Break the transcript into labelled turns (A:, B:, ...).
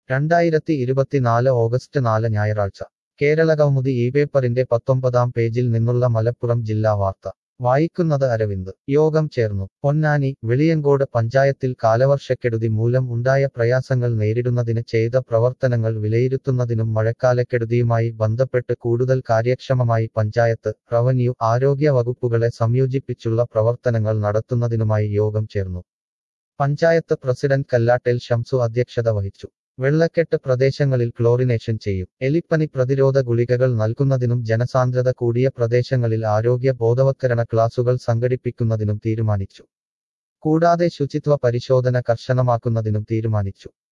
A: രണ്ടായിരത്തി ഇരുപത്തിനാല് ഓഗസ്റ്റ് നാല് ഞായറാഴ്ച കേരള കൗമുദി ഈ പേപ്പറിന്റെ പത്തൊമ്പതാം പേജിൽ നിന്നുള്ള മലപ്പുറം ജില്ലാ വാർത്ത വായിക്കുന്നത് അരവിന്ദ് യോഗം ചേർന്നു പൊന്നാനി വെളിയങ്കോട് പഞ്ചായത്തിൽ കാലവർഷക്കെടുതി മൂലം ഉണ്ടായ പ്രയാസങ്ങൾ നേരിടുന്നതിന് ചെയ്ത പ്രവർത്തനങ്ങൾ വിലയിരുത്തുന്നതിനും മഴക്കാലക്കെടുതിയുമായി ബന്ധപ്പെട്ട് കൂടുതൽ കാര്യക്ഷമമായി പഞ്ചായത്ത് റവന്യൂ ആരോഗ്യ വകുപ്പുകളെ സംയോജിപ്പിച്ചുള്ള പ്രവർത്തനങ്ങൾ നടത്തുന്നതിനുമായി യോഗം ചേർന്നു പഞ്ചായത്ത് പ്രസിഡന്റ് കല്ലാട്ടേൽ ഷംസു അധ്യക്ഷത വഹിച്ചു വെള്ളക്കെട്ട് പ്രദേശങ്ങളിൽ ക്ലോറിനേഷൻ ചെയ്യും എലിപ്പനി പ്രതിരോധ ഗുളികകൾ നൽകുന്നതിനും ജനസാന്ദ്രത കൂടിയ പ്രദേശങ്ങളിൽ ആരോഗ്യ ബോധവത്കരണ ക്ലാസുകൾ സംഘടിപ്പിക്കുന്നതിനും തീരുമാനിച്ചു കൂടാതെ ശുചിത്വ പരിശോധന കർശനമാക്കുന്നതിനും തീരുമാനിച്ചു